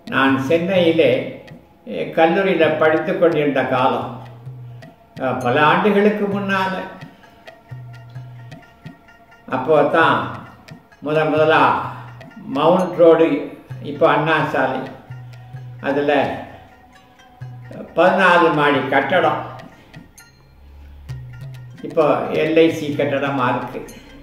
நான் சென்னையிலே கல்லூரியில் படித்து கொண்டிருந்த காலம் அஹ், பல ஆண்டுகளுக்கு முன்னால் அப்போ தான் முத முதலா மவுண்ட் ரோடு இப்போ அண்ணா சாலை அதில் பதினாலு மாடி கட்டடம் இப்போ எல்ஐசி கட்டடமாக இருக்கு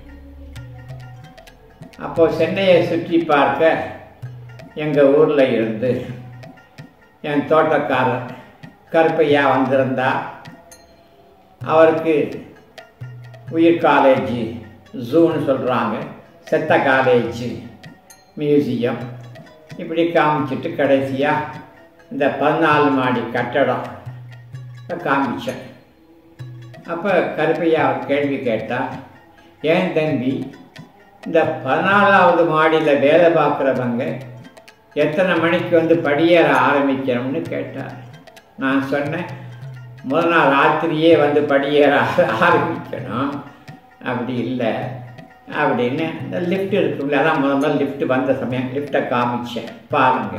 அப்போ சென்னையை சுற்றி பார்க்க எங்கள் ஊரில் இருந்து என் தோட்டக்காரர் கருப்பையா வந்திருந்தா அவருக்கு உயிர் காலேஜ் ஜூன்னு சொல்கிறாங்க செத்த காலேஜ் மியூசியம் இப்படி காமிச்சிட்டு கடைசியாக இந்த பதினாலு மாடி கட்டடம் காமிச்சேன் அப்போ கருப்பையா ஒரு கேள்வி கேட்டா ஏன் தம்பி இந்த பதினாலாவது மாடியில் வேலை பார்க்குறவங்க எத்தனை மணிக்கு வந்து படியேற ஆரம்பிக்கணும்னு கேட்டார் நான் சொன்னேன் முதல் நாள் ராத்திரியே வந்து படியேற ஆரம்பிக்கணும் அப்படி இல்லை அப்படின்னு இந்த லிஃப்ட் இருக்குல்ல அதான் முதல் முதல் லிஃப்ட் வந்த சமயம் லிஃப்ட்டை காமிச்சேன் பாருங்க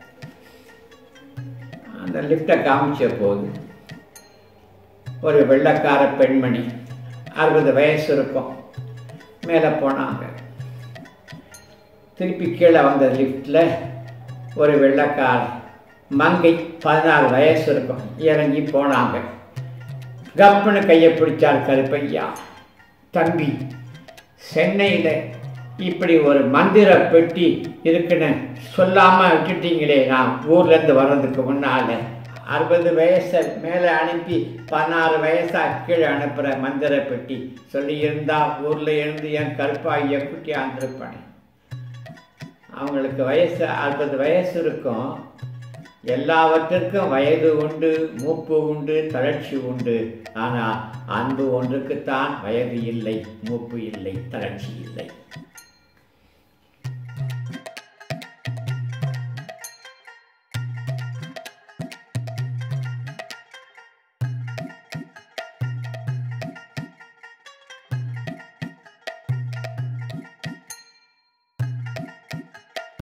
அந்த லிஃப்ட்டை காமிச்ச போது ஒரு வெள்ளைக்கார பெண்மணி அறுபது வயசு இருக்கும் மேலே போனாங்க திருப்பி கீழே வந்த லிஃப்டில் ஒரு வெள்ளைக்கார மங்கை பதினாறு வயசு இருக்கும் இறங்கி போனாங்க கப்புன்னு கையை பிடிச்சார் கருப்பையா தம்பி சென்னையில் இப்படி ஒரு மந்திர பெட்டி இருக்குன்னு சொல்லாமல் விட்டுட்டீங்களே நான் ஊர்லேருந்து வர்றதுக்கு முன்னால் அறுபது வயசை மேலே அனுப்பி பதினாறு வயசா கீழே அனுப்புகிற மந்திர பெட்டி சொல்லியிருந்தா ஊரில் இருந்து என் கருப்பாகிய குட்டி ஆந்திருப்பேன் அவங்களுக்கு வயசு அறுபது வயசு இருக்கும் எல்லாவற்றிற்கும் வயது உண்டு மூப்பு உண்டு தளர்ச்சி உண்டு ஆனால் அன்பு ஒன்றுக்குத்தான் வயது இல்லை மூப்பு இல்லை தளர்ச்சி இல்லை